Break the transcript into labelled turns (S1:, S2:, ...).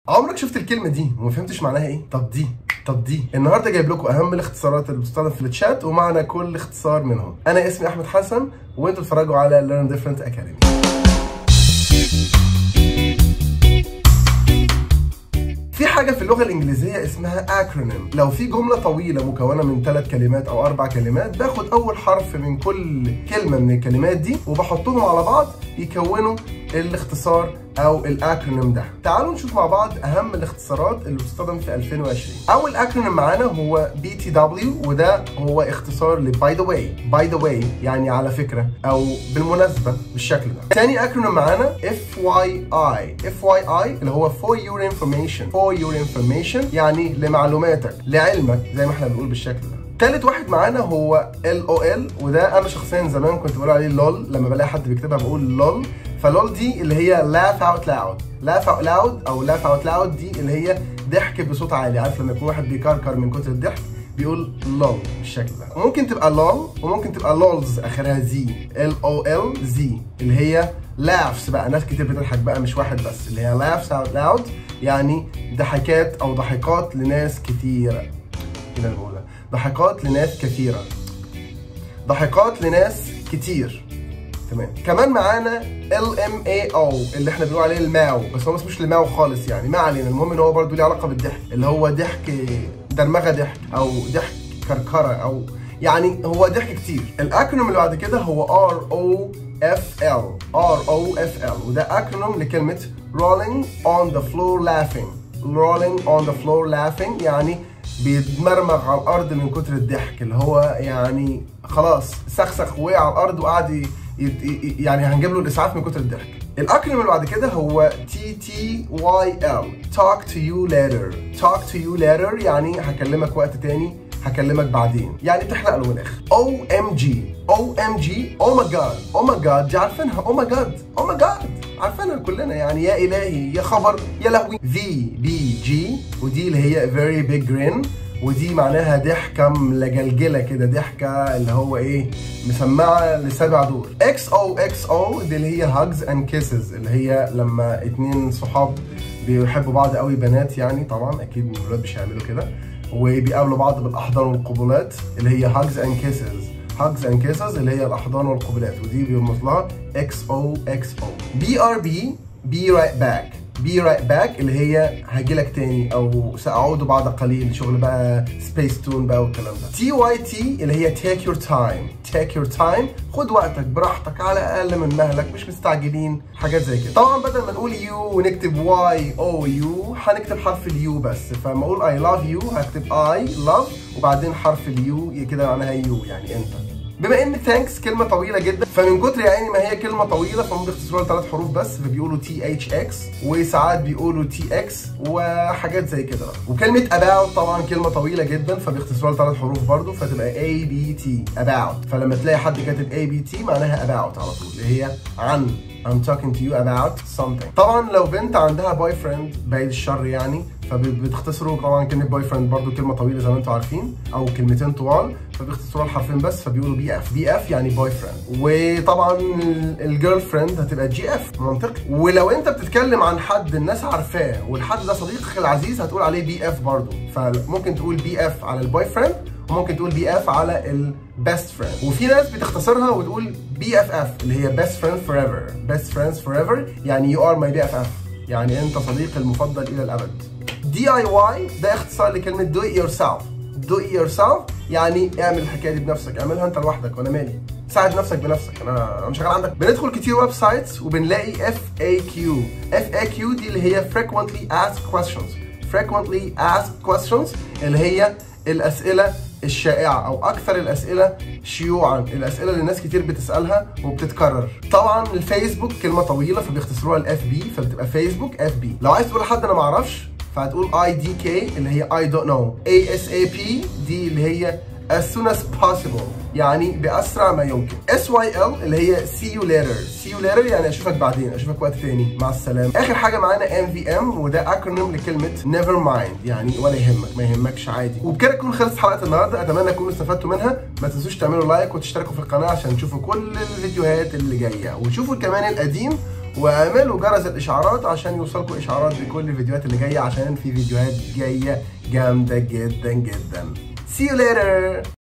S1: عمرك شفت الكلمه دي وما فهمتش معناها ايه طب دي طب دي النهارده جايب لكم اهم الاختصارات اللي بتستخدم في الشات ومعنى كل اختصار منهم انا اسمي احمد حسن وانتوا بتتفرجوا على Learn Different Academy في حاجة في اللغة الإنجليزية اسمها acronym لو في جملة طويلة مكونة من ثلاث كلمات أو أربع كلمات باخد أول حرف من كل كلمة من الكلمات دي وبحطهم على بعض يكونوا الاختصار او الاكرونيم ده تعالوا نشوف مع بعض اهم الاختصارات اللي بتستخدم في 2020 اول اكرونيم معانا هو بي تي دبليو وده هو اختصار ل باي ذا واي باي ذا واي يعني على فكره او بالمناسبه بالشكل ده ثاني اكرونيم معانا اف واي اي اف واي اي اللي هو for your information for your information يعني لمعلوماتك لعلمك زي ما احنا بنقول بالشكل ده تالت واحد معانا هو ال او ال وده انا شخصيا زمان كنت بقول عليه لول لما بلاقي حد بيكتبها بقول لول فلول دي اللي هي laugh out loud laugh out loud او laugh out loud دي اللي هي ضحك بصوت عالي عارف لما يكون واحد بيكركر من كتر الضحك بيقول لول بالشكل ده ممكن تبقى لول وممكن تبقى لولز اخرها زي ال او ال زي اللي هي laughs بقى ناس كتير بتضحك بقى مش واحد بس اللي هي laughs out loud يعني ضحكات او ضحكات لناس كتيره كده اللي بقولها ضحكات لناس كثيره ضحكات لناس كتير تمام كمان معانا ال ام اي او اللي احنا بنقول عليه الماو بس هو ما اسموش الماو خالص يعني ما علينا المهم ان هو برضه ليه علاقه بالضحك اللي هو ضحك درمغه ضحك او ضحك كركره او يعني هو ضحك كتير الاكرونيم اللي بعد كده هو ار او اف ال ار او اف ال وده اكرونيم لكلمه rolling on the floor laughing rolling on the floor laughing يعني بيتمرمغ على الارض من كتر الضحك اللي هو يعني خلاص سخسخ وقع على الارض وقعد ي- ي- يعني هنجيب له الاسعاف من كتر الضحك الاكرونيم اللي بعد كده هو تي تي واي ال talk to you later talk to you later يعني هكلمك وقت تاني هكلمك بعدين يعني بتحرق له من الاخر او ام جي او ام جي او ماي جاد او ماي جاد دي عارفينها او ماي جاد او ماي جاد عارفينها كلنا يعني يا الهي يا خبر يا لهوي في بي جي ودي اللي هي very big grin ودي معناها ضحكه ملجلجله كده ضحكه اللي هو ايه مسمعه لسبع دور اكس او اكس او دي اللي هي هاجز اند كيسز اللي هي لما اتنين صحاب بيحبوا بعض قوي بنات يعني طبعا اكيد الولاد مش هيعملوا كده وبيقابلوا بعض بالاحضان والقبلات اللي هي هاجز اند كيسز هاجز اند كيسز اللي هي الاحضان والقبلات ودي بيرمز لها اكس او اكس او بي ار بي بي رايت باك بي رايت باك اللي هي هجيلك تاني او ساعود بعد قليل شغل بقى سبيس تون بقى والكلام ده تي واي تي اللي هي تيك يور تايم تيك يور تايم خد وقتك براحتك على اقل من مهلك مش مستعجلين حاجات زي كده طبعا بدل ما نقول يو ونكتب واي او يو هنكتب حرف اليو بس فلما اقول اي لاف يو هكتب اي لاف وبعدين حرف اليو كده معناها يو يعني انت بما ان ثانكس كلمه طويله جدا فمن كتر يا عيني ما هي كلمه طويله فهم بيختصروها لثلاث حروف بس فبيقولوا تي اتش اكس وساعات بيقولوا تي اكس وحاجات زي كده بقى وكلمه about طبعا كلمه طويله جدا فبيختصروها لثلاث حروف برضو فتبقى اي بي تي about فلما تلاقي حد كاتب اي بي تي معناها about على طول اللي هي عن I'm talking to you about something طبعا لو بنت عندها بوي فريند بعيد الشر يعني فبتختصروا طبعا كلمه بوي فريند برضو كلمه طويله زي ما انتم عارفين او كلمتين طوال فبيختصروها الحرفين بس فبيقولوا بي اف بي اف يعني بوي فريند وطبعا الجيرل فريند هتبقى جي اف منطقي ولو انت بتتكلم عن حد الناس عارفاه والحد ده صديقك العزيز هتقول عليه بي اف برضو فممكن تقول بي اف على البوي فريند وممكن تقول بي اف على البيست فريند وفي ناس بتختصرها وتقول بي اف اف اللي هي بيست فريند فور ايفر بيست فريندز فور ايفر يعني يو ار ماي بي اف اف يعني انت صديقي المفضل الى الابد دي اي واي ده اختصار لكلمه دو ات يور سيلف دو ات يور سيلف يعني اعمل الحكايه دي بنفسك اعملها انت لوحدك وانا مالي ساعد نفسك بنفسك انا انا شغال عندك بندخل كتير ويب سايتس وبنلاقي اف اي كيو اف اي كيو دي اللي هي frequently asked questions frequently asked questions اللي هي الاسئله الشائعه او اكثر الاسئله شيوعا الاسئله اللي الناس كتير بتسالها وبتتكرر طبعا الفيسبوك كلمه طويله فبيختصروها الاف بي فبتبقى فيسبوك اف بي لو عايز تقول لحد انا ما اعرفش فهتقول اي دي كي اللي هي اي دونت نو اي اس اي بي دي اللي هي as soon as possible يعني باسرع ما يمكن اس واي ال اللي هي see you later see you later يعني اشوفك بعدين اشوفك وقت تاني مع السلامه اخر حاجه معانا ام في ام وده اكرونيم لكلمه never mind يعني ولا يهمك ما يهمكش عادي وبكده تكون خلصت حلقه النهارده اتمنى تكونوا استفدتوا منها ما تنسوش تعملوا لايك وتشتركوا في القناه عشان تشوفوا كل الفيديوهات اللي جايه وشوفوا كمان القديم واعملوا جرس الاشعارات عشان يوصلكم اشعارات بكل الفيديوهات اللي جايه عشان في فيديوهات جايه جامده جدا جدا See you later